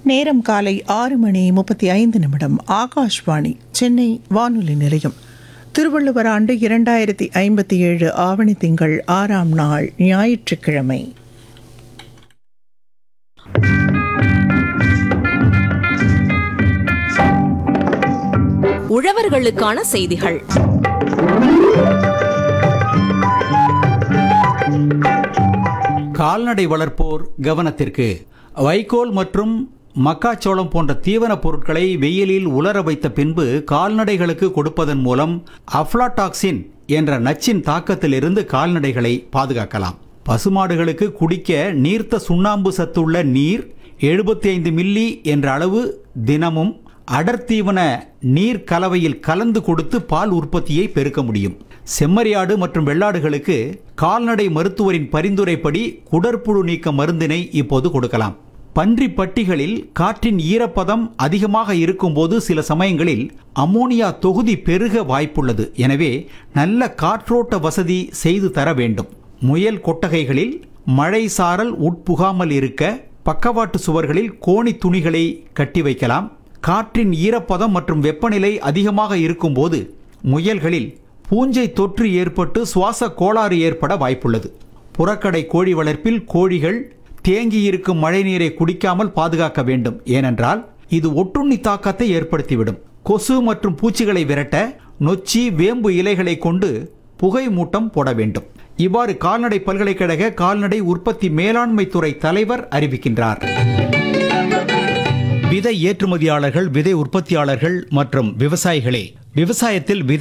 நேரம் காலை ஆறு மணி முப்பத்தி ஐந்து நிமிடம் ஆகாஷ்வாணி சென்னை வானொலி நிலையம் திருவள்ளுவர் ஆண்டு இரண்டாயிரத்தி ஐம்பத்தி ஏழு ஆவணி திங்கள் ஆறாம் நாள் ஞாயிற்றுக்கிழமை உழவர்களுக்கான செய்திகள் கால்நடை வளர்ப்போர் கவனத்திற்கு வைக்கோல் மற்றும் மக்காச்சோளம் போன்ற தீவனப் பொருட்களை வெயிலில் உலர வைத்த பின்பு கால்நடைகளுக்கு கொடுப்பதன் மூலம் அஃப்லாடாக்சின் என்ற நச்சின் தாக்கத்திலிருந்து கால்நடைகளை பாதுகாக்கலாம் பசுமாடுகளுக்கு குடிக்க நீர்த்த சுண்ணாம்பு சத்துள்ள நீர் 75 மில்லி என்ற அளவு தினமும் அடர்த்தீவன நீர் கலவையில் கலந்து கொடுத்து பால் உற்பத்தியை பெருக்க முடியும் செம்மறியாடு மற்றும் வெள்ளாடுகளுக்கு கால்நடை மருத்துவரின் பரிந்துரைப்படி குடற்புழு நீக்க மருந்தினை இப்போது கொடுக்கலாம் பன்றி பட்டிகளில் காற்றின் ஈரப்பதம் அதிகமாக இருக்கும்போது சில சமயங்களில் அமோனியா தொகுதி பெருக வாய்ப்புள்ளது எனவே நல்ல காற்றோட்ட வசதி செய்து தர வேண்டும் முயல் கொட்டகைகளில் மழை சாரல் உட்புகாமல் இருக்க பக்கவாட்டு சுவர்களில் கோணி துணிகளை கட்டி வைக்கலாம் காற்றின் ஈரப்பதம் மற்றும் வெப்பநிலை அதிகமாக இருக்கும்போது முயல்களில் பூஞ்சை தொற்று ஏற்பட்டு சுவாச கோளாறு ஏற்பட வாய்ப்புள்ளது புறக்கடை கோழி வளர்ப்பில் கோழிகள் தேங்கியிருக்கும் மழைநீரை குடிக்காமல் பாதுகாக்க வேண்டும் ஏனென்றால் இது ஒட்டுண்ணி தாக்கத்தை ஏற்படுத்திவிடும் கொசு மற்றும் பூச்சிகளை விரட்ட நொச்சி வேம்பு இலைகளை கொண்டு புகை மூட்டம் போட வேண்டும் இவ்வாறு கால்நடை பல்கலைக்கழக கால்நடை உற்பத்தி மேலாண்மை துறை தலைவர் அறிவிக்கின்றார் விதை ஏற்றுமதியாளர்கள் விதை உற்பத்தியாளர்கள் மற்றும் விவசாயிகளே விவசாயத்தில் விதை